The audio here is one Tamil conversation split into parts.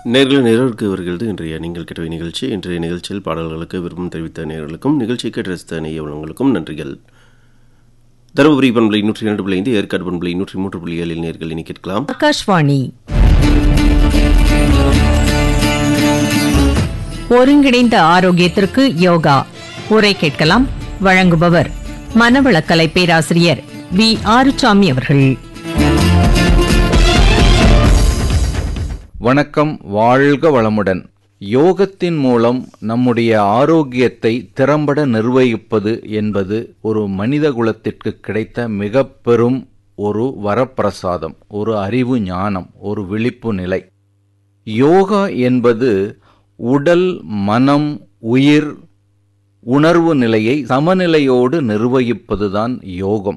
நேர்கள் நேரருக்கு வருகிறது இன்றைய நீங்கள் கேட்டவை நிகழ்ச்சி இன்றைய நிகழ்ச்சியில் பாடல்களுக்கு விருப்பம் தெரிவித்த நேர்களுக்கும் நிகழ்ச்சிக்கு ரசித்த நெய்யவளங்களுக்கும் நன்றிகள் தருமபுரி பண்பலை நூற்றி இரண்டு புள்ளி ஐந்து ஏற்காடு பண்பலை நூற்றி மூன்று புள்ளி ஏழில் நேர்கள் இனி கேட்கலாம் ஆகாஷ்வாணி ஒருங்கிணைந்த ஆரோக்கியத்திற்கு யோகா உரை கேட்கலாம் வழங்குபவர் மனவளக்கலை பேராசிரியர் வி ஆறுசாமி அவர்கள் வணக்கம் வாழ்க வளமுடன் யோகத்தின் மூலம் நம்முடைய ஆரோக்கியத்தை திறம்பட நிர்வகிப்பது என்பது ஒரு மனித குலத்திற்கு கிடைத்த மிக பெரும் ஒரு வரப்பிரசாதம் ஒரு அறிவு ஞானம் ஒரு விழிப்பு நிலை யோகா என்பது உடல் மனம் உயிர் உணர்வு நிலையை சமநிலையோடு நிர்வகிப்பதுதான் யோகம்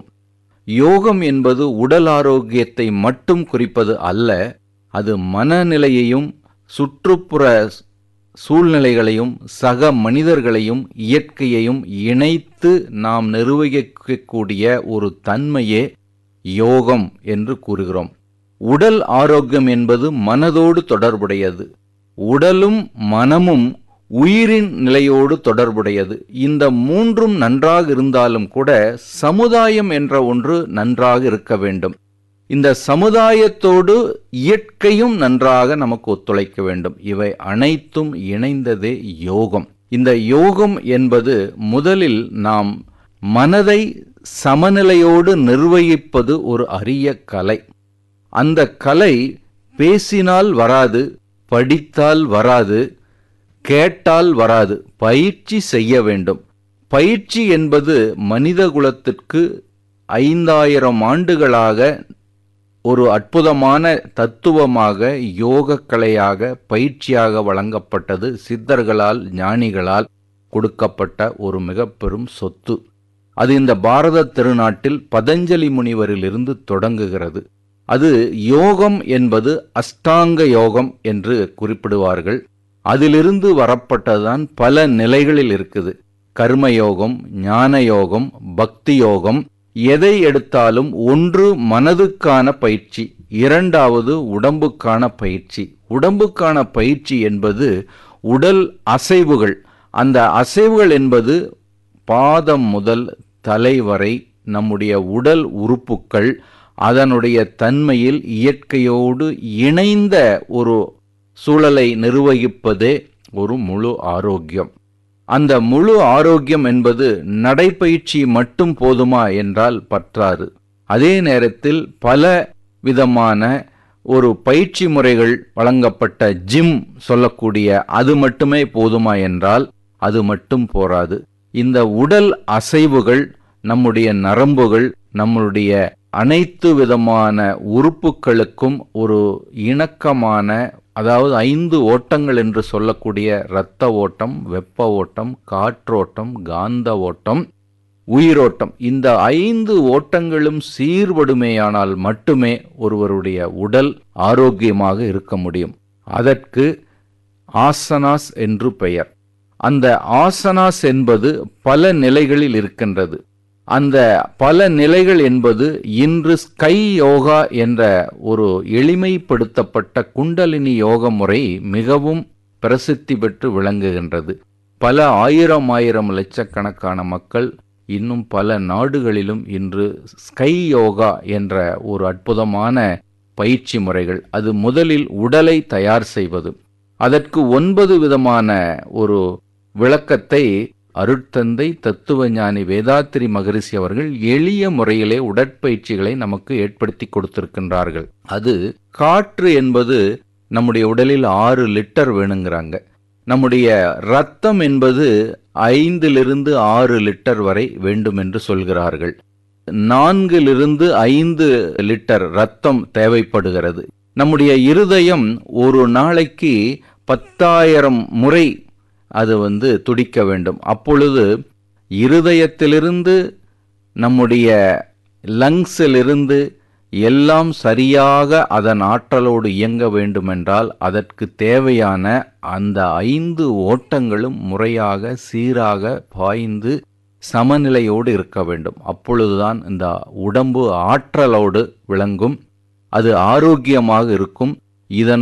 யோகம் என்பது உடல் ஆரோக்கியத்தை மட்டும் குறிப்பது அல்ல அது மனநிலையையும் சுற்றுப்புற சூழ்நிலைகளையும் சக மனிதர்களையும் இயற்கையையும் இணைத்து நாம் நிர்வகிக்கக்கூடிய ஒரு தன்மையே யோகம் என்று கூறுகிறோம் உடல் ஆரோக்கியம் என்பது மனதோடு தொடர்புடையது உடலும் மனமும் உயிரின் நிலையோடு தொடர்புடையது இந்த மூன்றும் நன்றாக இருந்தாலும் கூட சமுதாயம் என்ற ஒன்று நன்றாக இருக்க வேண்டும் இந்த சமுதாயத்தோடு இயற்கையும் நன்றாக நமக்கு ஒத்துழைக்க வேண்டும் இவை அனைத்தும் இணைந்ததே யோகம் இந்த யோகம் என்பது முதலில் நாம் மனதை சமநிலையோடு நிர்வகிப்பது ஒரு அரிய கலை அந்த கலை பேசினால் வராது படித்தால் வராது கேட்டால் வராது பயிற்சி செய்ய வேண்டும் பயிற்சி என்பது மனித குலத்திற்கு ஐந்தாயிரம் ஆண்டுகளாக ஒரு அற்புதமான தத்துவமாக யோக கலையாக பயிற்சியாக வழங்கப்பட்டது சித்தர்களால் ஞானிகளால் கொடுக்கப்பட்ட ஒரு மிக பெரும் சொத்து அது இந்த பாரத திருநாட்டில் பதஞ்சலி முனிவரிலிருந்து தொடங்குகிறது அது யோகம் என்பது அஷ்டாங்க யோகம் என்று குறிப்பிடுவார்கள் அதிலிருந்து வரப்பட்டதுதான் பல நிலைகளில் இருக்குது கர்மயோகம் ஞான யோகம் பக்தி யோகம் எதை எடுத்தாலும் ஒன்று மனதுக்கான பயிற்சி இரண்டாவது உடம்புக்கான பயிற்சி உடம்புக்கான பயிற்சி என்பது உடல் அசைவுகள் அந்த அசைவுகள் என்பது பாதம் முதல் தலை வரை நம்முடைய உடல் உறுப்புக்கள் அதனுடைய தன்மையில் இயற்கையோடு இணைந்த ஒரு சூழலை நிர்வகிப்பதே ஒரு முழு ஆரோக்கியம் அந்த முழு ஆரோக்கியம் என்பது நடைப்பயிற்சி மட்டும் போதுமா என்றால் பற்றாது அதே நேரத்தில் பல விதமான ஒரு பயிற்சி முறைகள் வழங்கப்பட்ட ஜிம் சொல்லக்கூடிய அது மட்டுமே போதுமா என்றால் அது மட்டும் போராது இந்த உடல் அசைவுகள் நம்முடைய நரம்புகள் நம்முடைய அனைத்து விதமான உறுப்புகளுக்கும் ஒரு இணக்கமான அதாவது ஐந்து ஓட்டங்கள் என்று சொல்லக்கூடிய இரத்த ஓட்டம் வெப்ப ஓட்டம் காற்றோட்டம் காந்த ஓட்டம் உயிரோட்டம் இந்த ஐந்து ஓட்டங்களும் சீர்படுமேயானால் மட்டுமே ஒருவருடைய உடல் ஆரோக்கியமாக இருக்க முடியும் அதற்கு ஆசனாஸ் என்று பெயர் அந்த ஆசனாஸ் என்பது பல நிலைகளில் இருக்கின்றது அந்த பல நிலைகள் என்பது இன்று ஸ்கை யோகா என்ற ஒரு எளிமைப்படுத்தப்பட்ட குண்டலினி யோக முறை மிகவும் பிரசித்தி பெற்று விளங்குகின்றது பல ஆயிரம் ஆயிரம் லட்சக்கணக்கான மக்கள் இன்னும் பல நாடுகளிலும் இன்று ஸ்கை யோகா என்ற ஒரு அற்புதமான பயிற்சி முறைகள் அது முதலில் உடலை தயார் செய்வது அதற்கு ஒன்பது விதமான ஒரு விளக்கத்தை அருட்தந்தை தத்துவஞானி வேதாத்திரி மகரிஷி அவர்கள் எளிய முறையிலே உடற்பயிற்சிகளை நமக்கு ஏற்படுத்தி கொடுத்திருக்கின்றார்கள் அது காற்று என்பது நம்முடைய உடலில் ஆறு லிட்டர் வேணுங்கிறாங்க நம்முடைய ரத்தம் என்பது ஐந்திலிருந்து ஆறு லிட்டர் வரை வேண்டும் என்று சொல்கிறார்கள் நான்கிலிருந்து ஐந்து லிட்டர் ரத்தம் தேவைப்படுகிறது நம்முடைய இருதயம் ஒரு நாளைக்கு பத்தாயிரம் முறை அது வந்து துடிக்க வேண்டும் அப்பொழுது இருதயத்திலிருந்து நம்முடைய லங்ஸிலிருந்து எல்லாம் சரியாக அதன் ஆற்றலோடு இயங்க வேண்டுமென்றால் அதற்கு தேவையான அந்த ஐந்து ஓட்டங்களும் முறையாக சீராக பாய்ந்து சமநிலையோடு இருக்க வேண்டும் அப்பொழுதுதான் இந்த உடம்பு ஆற்றலோடு விளங்கும் அது ஆரோக்கியமாக இருக்கும் இதன்